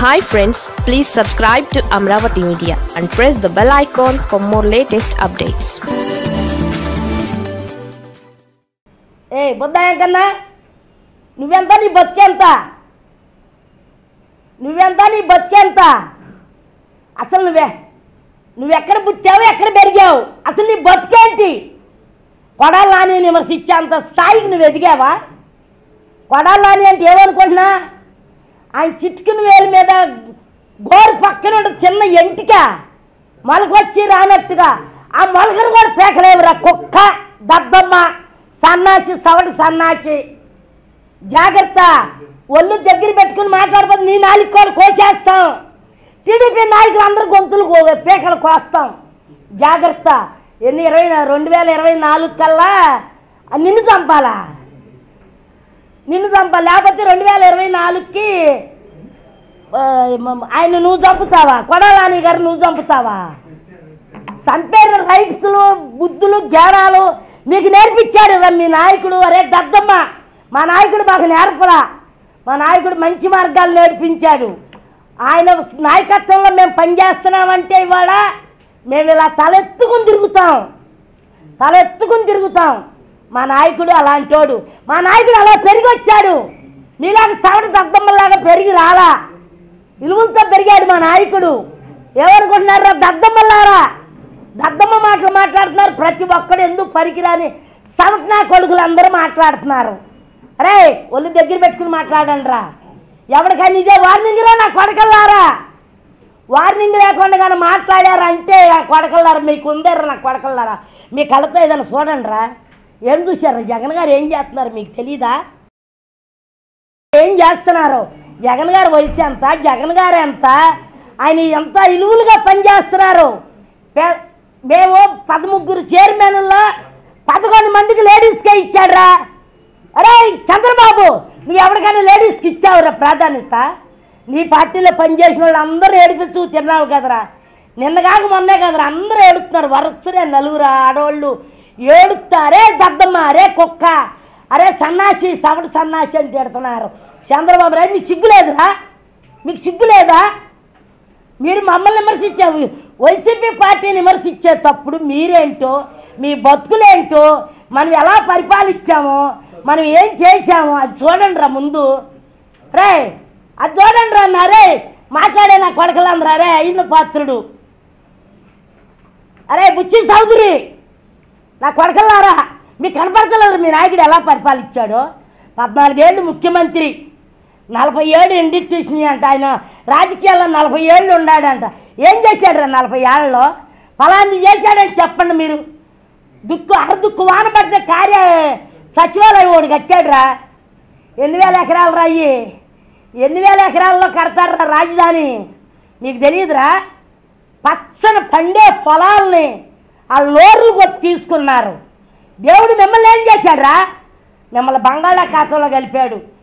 hi friends please subscribe to Amaravati media and press the bell icon for more latest updates ఏ బుద్ధాయం కన్నా నువ్వెంత నీ బతికెంత నువ్వెంత నీ బతికెంత అసలు నువ్వే నువ్వెక్కడ పుట్టావు ఎక్కడ పెరిగావు అసలు నీ బతికేంటి కొడాలని విమర్శించేంత స్థాయికి నువ్వు ఎదిగావా కొడాలని అంటే ఏమనుకుంటున్నా ఆయన చిట్టుకుని వేలు మీద గోరు పక్కన ఉన్న చిన్న ఎంటిక మొలకొచ్చి రానట్టుగా ఆ మొలకను కూడా పేకలేవురా కుక్క దద్దమ్మ సన్నాచి సవటి సన్నాచి జాగ్రత్త ఒళ్ళు దగ్గర పెట్టుకుని మాట్లాడబోదు నీ నాలుగు కూడా కోసేస్తాం టీడీపీ నాయకులు అందరూ గొంతులు కో- పీకలు కోస్తాం జాగ్రత్త ఎన్ని ఇరవై రెండు వేల ఇరవై నాలుగు కల్లా ఆ నిన్ను చంపాలా నిన్ను చంపాలి లేకపోతే రెండు వేల ఇరవై నాలుగుకి ఆ, మ- ఆయన నువ్వు చంపుతావా కొడాలని గారు నువ్వు చంపుతావా చంపేరు రైట్స్లు బుద్ధులు జ్ఞానాలు మీకు నేర్పించాడు రా మీ నాయకుడు అరే దద్దమ్మ మా నాయకుడు మాకు నేర్పరా మా నాయకుడు మంచి మార్గాలు నేర్పించాడు ఆయన నాయకత్వంలో మేము పనిచేస్తున్నామంటే ఇవాళ మేము ఇలా తలెత్తుకుని తిరుగుతాం తలెత్తుకుని తిరుగుతాం మా నాయకుడు అలాంటోడు మా నాయకుడు అలా పెరిగి వచ్చాడు మీలాగా సవడ దద్దమ్మలాగా పెరిగి రాలా విలువలతో పెరిగాడు మా నాయకుడు ఏమనుకుంటున్నారా దద్దమ్మలారా దద్దమ్మ మాటలు మాట్లాడుతున్నారు ప్రతి ఒక్కడు ఎందుకు పనికిరాని సవట్నా కొడుకులు అందరూ మాట్లాడుతున్నారు అరే ఒళ్ళు దగ్గర పెట్టుకుని మాట్లాడండి రా ఎవరికైనా ఇదే వార్నింగ్ రా నా కొడకల్లారా వార్నింగ్ లేకుండా కానీ మాట్లాడారంటే ఆ కొడకల్లారా మీకు ఉందేరా నా కొడకల్లారా మీ కళ్ళతో ఏదైనా చూడండి రా ఏం చూశారు జగన్ గారు ఏం చేస్తున్నారు మీకు తెలీదా ఏం చేస్తున్నారు జగన్ గారు వయసు ఎంత జగన్ గారు ఎంత ఆయన ఎంత ఇలువులుగా పనిచేస్తున్నారు పే- మేము పదముగ్గురు చైర్మన్లో పదకొండు మందికి లేడీస్కే ఇచ్చాడురా అరే చంద్రబాబు నువ్వు ఎవరికైనా లేడీస్కి ఇచ్చావురా ప్రాధాన్యత నీ పార్టీలో పనిచేసిన వాళ్ళు అందరూ ఏడిపిస్తూ తిన్నావు కదరా నిన్న కాక మొన్నే కదరా అందరూ ఏడుస్తున్నారు వరుసనే నలుగురు ఆడవాళ్ళు ఏడుస్తారే దద్దమ్మ అరే కుక్క అరే సన్నాసి సవడు సన్నాసి అని తిడుతున్నారు చంద్రబాబు రాజు మీకు సిగ్గు లేదురా మీకు సిగ్గు లేదా మీరు మమ్మల్ని విమర్శించావు వైసీపీ పార్టీని విమర్శించేటప్పుడు మీరేంటో మీ బతుకులేంటో మనం ఎలా పరిపాలించామో మనం ఏం చేశామో అది చూడండి రా ముందు రే అది చూడండి రా అన్నారే మాట్లాడే నా కొడకలందరూ అరే అయిన పాత్రుడు అరే బుచ్చి చౌదరి నా కొడకల్లారా మీకు కనపడతలేదు మీ నాయకుడు ఎలా పరిపాలించాడో పద్నాలుగేళ్ళు ముఖ్యమంత్రి నలభై ఏళ్ళు ఇండిస్ట్యూషన్ అంట ఆయన రాజకీయాల్లో నలభై ఏళ్ళు ఉన్నాడంట ఏం చేశాడు రా నలభై ఏళ్ళలో ఫలాన్ని చేశాడని చెప్పండి మీరు దుక్కు అరదుక్కు వాన పడితే కార్య సచివాలయం ఒకటి కట్టాడురా ఎన్ని వేల ఎకరాలు రాయి ఎన్ని వేల ఎకరాల్లో కడతారా రాజధాని మీకు తెలియదురా పచ్చని పండే పొలాల్ని ఆ లోర్లు కొట్టి తీసుకున్నారు దేవుడు మిమ్మల్ని ఏం చేశాడురా మిమ్మల్ని బంగాళాఖాతంలో కలిపాడు